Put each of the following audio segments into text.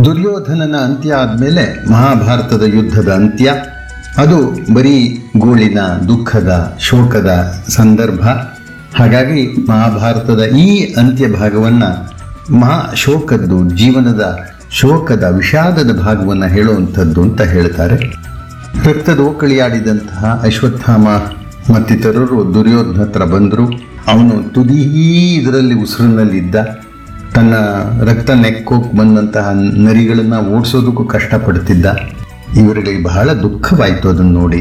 ದುರ್ಯೋಧನನ ಅಂತ್ಯ ಆದಮೇಲೆ ಮಹಾಭಾರತದ ಯುದ್ಧದ ಅಂತ್ಯ ಅದು ಬರೀ ಗೋಳಿನ ದುಃಖದ ಶೋಕದ ಸಂದರ್ಭ ಹಾಗಾಗಿ ಮಹಾಭಾರತದ ಈ ಅಂತ್ಯ ಭಾಗವನ್ನು ಮಹಾ ಶೋಕದ್ದು ಜೀವನದ ಶೋಕದ ವಿಷಾದದ ಭಾಗವನ್ನು ಹೇಳುವಂಥದ್ದು ಅಂತ ಹೇಳ್ತಾರೆ ರಕ್ತದ ಓಕಳಿಯಾಡಿದಂತಹ ಅಶ್ವತ್ಥಾಮ ಮತ್ತಿತರರು ದುರ್ಯೋಧನ ಹತ್ರ ಬಂದರು ಅವನು ತುದಿ ಇದರಲ್ಲಿ ಉಸಿರಿನಲ್ಲಿದ್ದ ತನ್ನ ರಕ್ತ ನೆಕ್ಕೋಕ್ ಬಂದಂತಹ ನರಿಗಳನ್ನು ಓಡಿಸೋದಕ್ಕೂ ಕಷ್ಟಪಡ್ತಿದ್ದ ಇವರಿಗೆ ಬಹಳ ದುಃಖವಾಯಿತು ಅದನ್ನು ನೋಡಿ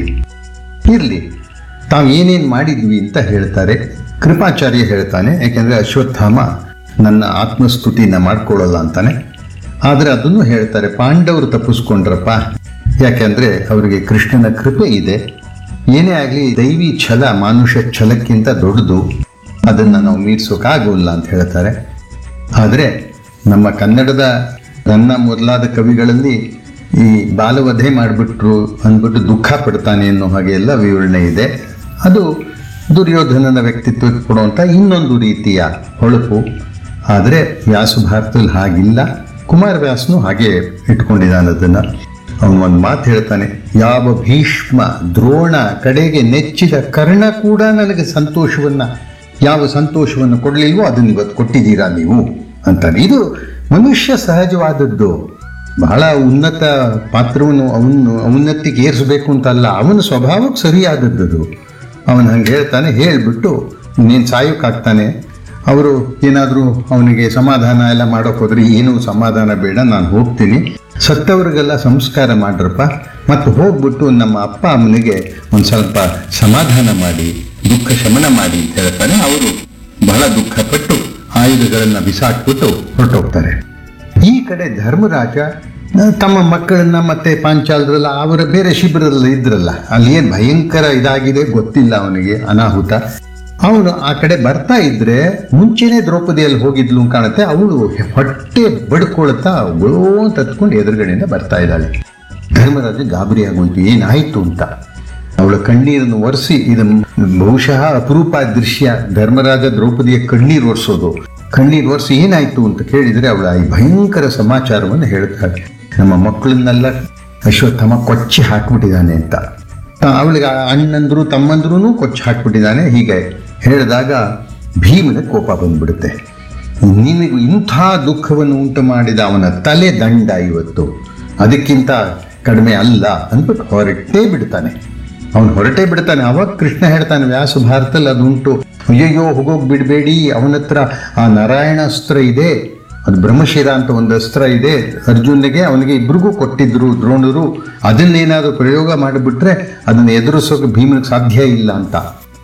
ಇರಲಿ ತಾವು ಏನೇನು ಮಾಡಿದ್ವಿ ಅಂತ ಹೇಳ್ತಾರೆ ಕೃಪಾಚಾರ್ಯ ಹೇಳ್ತಾನೆ ಯಾಕೆಂದರೆ ಅಶ್ವತ್ಥಾಮ ನನ್ನ ಆತ್ಮಸ್ತುತಿನ ಮಾಡ್ಕೊಳ್ಳಲ್ಲ ಅಂತಾನೆ ಆದರೆ ಅದನ್ನು ಹೇಳ್ತಾರೆ ಪಾಂಡವರು ತಪ್ಪಿಸ್ಕೊಂಡ್ರಪ್ಪ ಯಾಕೆಂದರೆ ಅವರಿಗೆ ಕೃಷ್ಣನ ಕೃಪೆ ಇದೆ ಏನೇ ಆಗಲಿ ದೈವಿ ಛಲ ಮಾನುಷ ಛಲಕ್ಕಿಂತ ದೊಡ್ಡದು ಅದನ್ನು ನಾವು ಮೀರ್ಸೋಕ್ಕಾಗೋಲ್ಲ ಅಂತ ಹೇಳ್ತಾರೆ ಆದರೆ ನಮ್ಮ ಕನ್ನಡದ ನನ್ನ ಮೊದಲಾದ ಕವಿಗಳಲ್ಲಿ ಈ ಬಾಲವಧೆ ಮಾಡಿಬಿಟ್ರು ಅಂದ್ಬಿಟ್ಟು ದುಃಖ ಪಡ್ತಾನೆ ಅನ್ನೋ ಹಾಗೆ ಎಲ್ಲ ವಿವರಣೆ ಇದೆ ಅದು ದುರ್ಯೋಧನನ ವ್ಯಕ್ತಿತ್ವಕ್ಕೆ ಕೊಡುವಂಥ ಇನ್ನೊಂದು ರೀತಿಯ ಹೊಳಪು ಆದರೆ ವ್ಯಾಸ ಭಾರತದಲ್ಲಿ ಹಾಗಿಲ್ಲ ಕುಮಾರ ವ್ಯಾಸನು ಹಾಗೆ ಇಟ್ಕೊಂಡಿದ್ದಾನೆ ಅದನ್ನು ಅವನು ಒಂದು ಮಾತು ಹೇಳ್ತಾನೆ ಯಾವ ಭೀಷ್ಮ ದ್ರೋಣ ಕಡೆಗೆ ನೆಚ್ಚಿದ ಕರ್ಣ ಕೂಡ ನನಗೆ ಸಂತೋಷವನ್ನ ಯಾವ ಸಂತೋಷವನ್ನು ಕೊಡಲಿಲ್ವೋ ಅದನ್ನು ಇವತ್ತು ಕೊಟ್ಟಿದ್ದೀರಾ ನೀವು ಅಂತಾನೆ ಇದು ಮನುಷ್ಯ ಸಹಜವಾದದ್ದು ಬಹಳ ಉನ್ನತ ಪಾತ್ರವನ್ನು ಅವನು ಔನ್ನತಿಗೆ ಏರಿಸಬೇಕು ಅಂತಲ್ಲ ಅವನ ಸ್ವಭಾವಕ್ಕೆ ಸರಿಯಾದದ್ದು ಅವನು ಹಂಗೆ ಹೇಳ್ತಾನೆ ಹೇಳಿಬಿಟ್ಟು ನೀನು ಸಾಯೋಕ್ಕಾಗ್ತಾನೆ ಅವರು ಏನಾದರೂ ಅವನಿಗೆ ಸಮಾಧಾನ ಎಲ್ಲ ಮಾಡೋಕೆ ಹೋದ್ರೆ ಏನೂ ಸಮಾಧಾನ ಬೇಡ ನಾನು ಹೋಗ್ತೀನಿ ಸತ್ತವರಿಗೆಲ್ಲ ಸಂಸ್ಕಾರ ಮಾಡ್ರಪ್ಪ ಮತ್ತು ಹೋಗ್ಬಿಟ್ಟು ನಮ್ಮ ಅಪ್ಪ ಅಮ್ಮನಿಗೆ ಒಂದು ಸ್ವಲ್ಪ ಸಮಾಧಾನ ಮಾಡಿ ದುಃಖ ಶಮನ ಮಾಡಿ ಅಂತ ಹೇಳ್ತಾರೆ ಅವರು ಬಹಳ ದುಃಖಪಟ್ಟು ಆಯುಧಗಳನ್ನು ಬಿಸಾಕ್ಬಿಟ್ಟು ಹೊರಟೋಗ್ತಾರೆ ಈ ಕಡೆ ಧರ್ಮರಾಜ ಆ, ತಮ್ಮ ಮಕ್ಕಳನ್ನ ಮತ್ತೆ ಪಾಂಚಾಲರಲ್ಲ ಅವರ ಬೇರೆ ಶಿಬಿರದಲ್ಲಿ ಇದ್ರಲ್ಲ ಅಲ್ಲಿ ಏನು ಭಯಂಕರ ಇದಾಗಿದೆ ಗೊತ್ತಿಲ್ಲ ಅವನಿಗೆ ಅನಾಹುತ ಅವನು ಆ ಕಡೆ ಬರ್ತಾ ಇದ್ರೆ ಮುಂಚೆನೆ ದ್ರೌಪದಿಯಲ್ಲಿ ಹೋಗಿದ್ಲು ಅಂತ ಕಾಣುತ್ತೆ ಅವಳು ಹೊಟ್ಟೆ ಬಡ್ಕೊಳ್ತಾ ಗುಳೋ ಅಂತ ಹತ್ಕೊಂಡು ಎದುರುಗಡೆಯಿಂದ ಬರ್ತಾ ಇದ್ದಾಳೆ ಧರ್ಮರಾಜ ಗಾಬರಿ ಆಗೋಯ್ತು ಏನಾಯ್ತು ಅಂತ ಅವಳ ಕಣ್ಣೀರನ್ನು ಒರೆಸಿ ಇದು ಬಹುಶಃ ಅಪರೂಪ ದೃಶ್ಯ ಧರ್ಮರಾಜ ದ್ರೌಪದಿಯ ಕಣ್ಣೀರು ಒರೆಸೋದು ಕಣ್ಣೀರು ಒರೆಸಿ ಏನಾಯ್ತು ಅಂತ ಕೇಳಿದರೆ ಅವಳ ಈ ಭಯಂಕರ ಸಮಾಚಾರವನ್ನು ಹೇಳ್ತಾಳೆ ನಮ್ಮ ಮಕ್ಕಳನ್ನೆಲ್ಲ ಅಶ್ವತ್ಥಾಮ ಕೊಚ್ಚಿ ಹಾಕ್ಬಿಟ್ಟಿದ್ದಾನೆ ಅಂತ ಆ, ಅವಳಿಗೆ ಆ ಅಣ್ಣಂದ್ರು ತಮ್ಮಂದ್ರೂ ಕೊಚ್ಚಿ ಹಾಕ್ಬಿಟ್ಟಿದ್ದಾನೆ ಹೀಗೆ ಹೇಳಿದಾಗ ಭೀಮನ ಕೋಪ ಬಂದ್ಬಿಡುತ್ತೆ ನಿನಗೆ ಇಂಥ ದುಃಖವನ್ನು ಉಂಟು ಮಾಡಿದ ಅವನ ತಲೆ ದಂಡ ಇವತ್ತು ಅದಕ್ಕಿಂತ ಕಡಿಮೆ ಅಲ್ಲ ಅಂದ್ಬಿಟ್ಟು ಹೊರಟೇ ಬಿಡ್ತಾನೆ ಅವನು ಹೊರಟೇ ಬಿಡ್ತಾನೆ ಅವಾಗ ಕೃಷ್ಣ ಹೇಳ್ತಾನೆ ವ್ಯಾಸ ಭಾರತದಲ್ಲಿ ಅದುಂಟು ಅಯ್ಯಯ್ಯೋ ಹೋಗೋಗಿ ಬಿಡಬೇಡಿ ಅವನ ಹತ್ರ ಆ ನಾರಾಯಣ ಅಸ್ತ್ರ ಇದೆ ಅದು ಬ್ರಹ್ಮಶಿರ ಅಂತ ಒಂದು ಅಸ್ತ್ರ ಇದೆ ಅರ್ಜುನಿಗೆ ಅವನಿಗೆ ಇಬ್ರಿಗೂ ಕೊಟ್ಟಿದ್ರು ದ್ರೋಣರು ಅದನ್ನೇನಾದರೂ ಪ್ರಯೋಗ ಮಾಡಿಬಿಟ್ರೆ ಅದನ್ನು ಎದುರಿಸೋಕೆ ಭೀಮನಿಗೆ ಸಾಧ್ಯ ಇಲ್ಲ ಅಂತ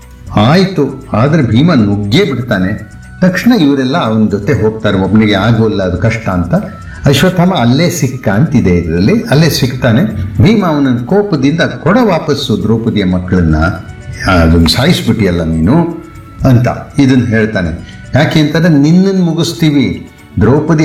ಆಯಿತು ಆದರೆ ಭೀಮ ನುಗ್ಗೇ ಬಿಡ್ತಾನೆ ತಕ್ಷಣ ಇವರೆಲ್ಲ ಅವನ ಜೊತೆ ಹೋಗ್ತಾರೆ ಒಬ್ಬನಿಗೆ ಆಗೋಲ್ಲ ಅದು ಕಷ್ಟ ಅಂತ ಅಶ್ವತ್ಥಾಮ ಅಲ್ಲೇ ಸಿಕ್ಕ ಅಂತಿದೆ ಇದರಲ್ಲಿ ಅಲ್ಲೇ ಸಿಗ್ತಾನೆ ಭೀಮ ಅವನ ಕೋಪದಿಂದ ಕೊಡ ವಾಪಸ್ಸು ದ್ರೌಪದಿಯ ಮಕ್ಕಳನ್ನ ಅದನ್ನು ಸಾಯಿಸ್ಬಿಟ್ಟಿಯಲ್ಲ ನೀನು ಅಂತ ಇದನ್ನು ಹೇಳ್ತಾನೆ ಯಾಕೆ ಅಂತಂದ್ರೆ ನಿನ್ನನ್ನು ಮುಗಿಸ್ತೀವಿ ದ್ರೌಪದಿ